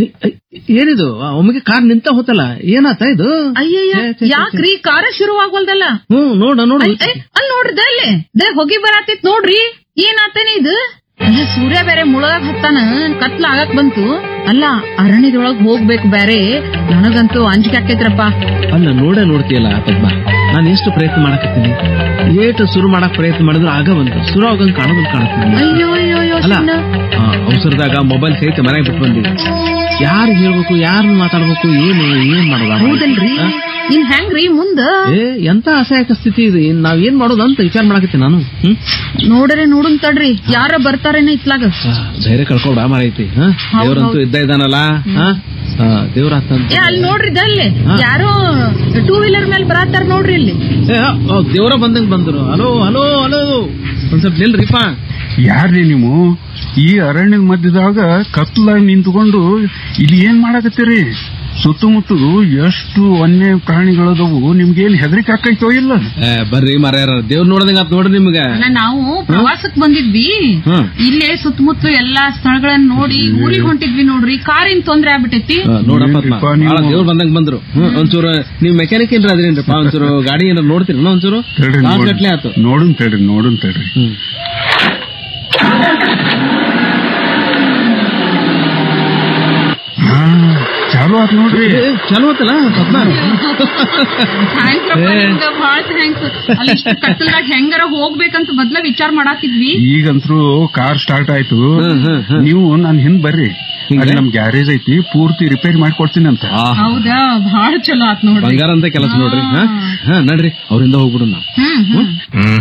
ಏನಿದು ಒಮ್ಮೆಗೆ ಕಾರ್ ನಿಂತ ಹೋತಲ್ಲ ಏನಾತ ಇದು ಅಯ್ಯಯ್ಯ ಛೇ, ಛೇ, ಛೇ, ಯಾಕ್ರಿ ಕಾರ ಶುರುವಾಗ್ವಲ್ದಲ್ಲ ಹ್ಮ್ ನೋಡ ನೋಡ ಅಲ್ ಏ, ಅಲ್ ನೋಡ್ರಿ ದಲ್ಲಿ ದೇ ಹೊಗಿ ಬರಾತಿತ್ ನೋಡ್ರಿ ಏನಾತೇನೆ ಇದು ಅಲ್ಲ, ಸೂರ್ಯ ಬೇರೆ ಮುಳಗಾಗ್ ಹತ್ತಾನ ಕತ್ಲ ಆಗಕ್ ಬಂತು ಅಲ್ಲ ಅರಣ್ಯದೊಳಗ್ ಹೋಗ್ಬೇಕು ಬೇರೆ ನನಗಂತೂ ಅಂಜಿಕೆ ಆಕೈತ್ರಪ್ಪ ಅಲ್ಲ ನೋಡೇ ನೋಡ್ತೀಯಲ್ಲ ಪದ್ಮ ನಾನು ಎಷ್ಟು ಪ್ರಯತ್ನ ಮಾಡಕತ್ತೀನಿ ಏಟು ಶುರು ಮಾಡಕ್ ಪ್ರಯತ್ನ ಮಾಡಿದ್ರು ಆಗ ಬಂತು ಶುರು ಆಗಂಗ್ ಕಾಣೋದ್ ಕಾಣತ್ತೀನಿ ಅಯ್ಯೋ ಅಯ್ಯೋ ಅಯ್ಯೋ ಅಲ್ಲ ಚಿನ್ನ. ಆ, ಅವಸರದಾಗ ಮೊಬೈಲ್ ಸಹಿತ ಮನೆಗೆ ಬಿಟ್ಟು ಬಂದಿ ಯಾರು ಹೇಳ್ಬೇಕು ಯಾರನ್ನ ಮಾತಾಡ್ಬೇಕು ಏನು ಏನ್ ಮಾಡೋದು ಹೌದಲ್ರಿ ಇನ್ ಹೆಂಗ್ರಿ ಮುಂದ ಏ ಎಂತ ಅಸಹಾಯಕ ಸ್ಥಿತಿ ಇದೆ ಇನ್ ನಾವ್ ಏನ್ ಮಾಡೋದು ಅಂತ ವಿಚಾರ ಮಾಡಕತ್ತೀನಿ ನಾನು ಹ್ಮ್ ನೋಡ್ರಿ ನೋಡುನ್ ತಡ್ರಿ ಯಾರ ಬರ್ತಾರೇನ ಇತ್ಲಾಗ ಆ, ಧೈರ್ಯ ಕಳ್ಕೊಡ ಮಾರೈತಿ ದೇವ್ರಂತೂ ಇದ್ದ ಇದ್ದಾನಲ್ಲ ದೇವ್ರ ಏ ಅಲ್ಲಿ ನೋಡ್ರಿ ದಲ್ಲಿ ಹಾ. ಯಾರೋ ಟೂ ವೀಲರ್ ಮೇಲೆ ಬರಾತಾರ ನೋಡ್ರಿ ಇಲ್ಲಿ ದೇವ್ರ ಬಂದಂಗ್ ಬಂದ್ರು ಹಲೋ ಹಲೋ ಹಲೋ ಒಂದ್ ಸ್ವಲ್ಪ ನಿಲ್ರಿಪ್ಪ ಯಾರ್ರಿ ನೀವು ಈ ಅರಣ್ಯದ ಮಧ್ಯದಾಗ ಕತ್ಲಾಗಿ ನಿಂತ್ಕೊಂಡು ಇಲ್ಲಿ ಏನ್ ಮಾಡಕತ್ತೀರಿ ಸುತ್ತಮುತ್ತಲು ಎಷ್ಟು ವನ್ಯ ಪ್ರಾಣಿಗಳದವು ನಿಮ್ಗೇನ್ ಹೆದರಿಕೆ ಆಕೈತೋ ಇಲ್ಲ ಏ, ಬರ್ರಿ ಮಾರ್ಯಾರ ದೇವ್ರ ನೋಡ್ದಂಗ ಆತ್ ನೋಡ್ರಿ ನಿಮ್ಗ ಅಲ್ಲ ನಾವು ಪ್ರವಾಸಕ್ ಬಂದಿದ್ವಿ ಹ್ಮ್. ಇಲ್ಲೇ ಸುತ್ತಮುತ್ತ ಎಲ್ಲಾ ಸ್ಥಳಗಳನ್ನ ನೋಡಿ ಊರಿಗೆ ಹೊಂಟಿದ್ವಿ ನೋಡ್ರಿ ಕಾರಿನ ತೊಂದ್ರೆ ಆಗ್ಬಿಟ್ಟೈತಿ ಆ, ನೋಡಪ್ಪ ಏನ್ರಿಪ್ಪ ಪದ್ಮ, ನೀವು? ಭಾಳ ದೇವ್ರ ಬಂದಂಗ್ ಬಂದ್ರು ಹ್ಮ್ ಒಂಚೂರು ನೀವ್ ಮೆಕ್ಯಾನಿಕ್ ಏನ್ರ ಅದ್ರೇನ್ರಪ್ಪ ಒಂಚೂರು ಗಾಡಿ ಏನಾರ ನೋಡ್ತೀರಿ ಒಂಚೂರು ತಡ್ರಿ ತಾಸ್ ಗಟ್ಲೆ ಆತು ನೋಡುನ್ ತಡ್ರಿ ನೋಡುನ್ ತಡ್ರಿ ಹ್ಮ್ ಹಾ ಚಾಲು ಆತ್ ನೋಡ್ರಿ ಏ, ಚಲೋ ಆತಲ್ಲ ಪದ್ಮ ಥ್ಯಾಂಕ್ಸ್ ಬಹಳ ಥ್ಯಾಂಕ್ಸ್ ಅಲ್ಲಿ ಇಷ್ಟು ಕತ್ತಲ್ದಾಗ ಹೆಂಗಾರ ಹೋಗ್ಬೇಕಂತ ಮೊದ್ಲ ವಿಚಾರ ಮಾಡಾತಿದ್ವಿ ಈಗಂತ್ರು ಕಾರ್ ಸ್ಟಾರ್ಟ್ ಆಯ್ತು ಹ್ಮ್, ಹ್ಮ್, ಹ್ಮ್. ನೀವು ನನ್ ಹಿಂದ್ ಬರ್ರಿ ಹಿಂಗೆ? ಅಲ್ಲಿ ನಮ್ ಗ್ಯಾರೇಜ್ ಐತಿ ಪೂರ್ತಿ ರಿಪೇರಿ ಮಾಡ್ಕೊಡ್ತೀನಿ ಅಂತ ಆ, ಹೌದಾ ಬಹಳ ಚಲೋ ಆತ್ ನೋಡ್ರಿ ಬಂಗಾರ ಅಂತ ಕೆಲಸ ನೋಡ್ರಿ ಹಾ ಹಾ ನಡ್ರಿ ಅವರಿಂದ ಹೋಗ್ಬಿಡು ನಾವು ಹ್ಮ್ ಹ್ಮ್